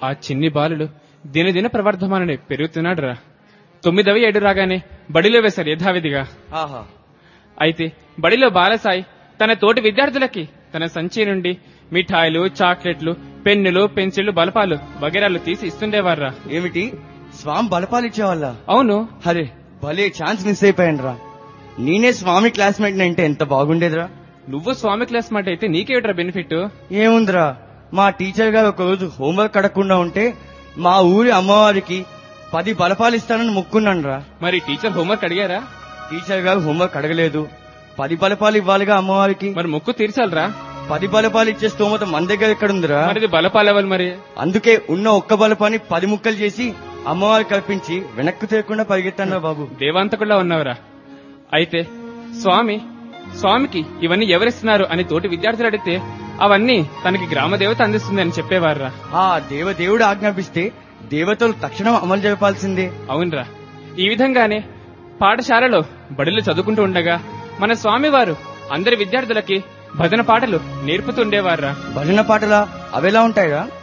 ఆ చిన్ని బాలుడు దినదిన ప్రవర్ధమానని పెరుగుతున్నాడు రా తొమ్మిదవ ఏడు రాగానే బడిలో వేశారు యథావిధిగా ఆహా అయితే బడిలో బాలసాయి తన తోటి విద్యార్థులకి తన సంచి నుండి మిఠాయిలు చాక్లెట్లు పెన్నులు పెన్సిళ్లు బలపాలు వగేరాలు తీసి ఇస్తుండేవారా ఏమిటి స్వామి బలపాలు ఇచ్చేవాళ్ళ అవును అరే భలే ఛాన్స్ మిస్ అయిపోయాను రా నేనే స్వామి క్లాస్మేట్ అంటే ఎంత బాగుండేదిరా నువ్వు స్వామి క్లాస్ మాట అయితే నీకేమిట్రా బెనిఫిట్ ఏముందిరా మా టీచర్ గారు ఒకరోజు హోంవర్క్ అడగకుండా ఉంటే మా ఊరి అమ్మవారికి పది బలపాలు ఇస్తానని మొక్కున్నాను రా మరి టీచర్ హోంవర్క్ అడిగారా టీచర్ గారు హోంవర్క్ అడగలేదు పది బలపాలు ఇవ్వాలిగా అమ్మవారికి మరి మొక్కు తీర్చాలరా పది బలపాలు ఇచ్చే స్తోమత మన దగ్గర ఎక్కడుందిరా మరి బలపాలవ్వాలి మరి అందుకే ఉన్న ఒక్క బలపాన్ని పది ముక్కలు చేసి అమ్మవారు కల్పించి వెనక్కు తీయకుండా పరిగెత్తాను బాబు దేవాంతకుల్లా ఉన్నావురా అయితే స్వామి స్వామికి ఇవన్నీ ఎవరిస్తున్నారు అని తోటి విద్యార్థులు అడిగితే అవన్నీ తనకి గ్రామ దేవత అందిస్తుంది అని చెప్పేవారురా ఆ దేవదేవుడు ఆజ్ఞాపిస్తే దేవతలు తక్షణం అమలు జరపాల్సిందే అవునరా ఈ విధంగానే పాఠశాలలో బడిలో చదువుకుంటూ ఉండగా మన స్వామివారు అందరి విద్యార్థులకి భజన పాటలు నేర్పుతుండేవారురా భజన పాటలా అవేలా ఉంటాయిరా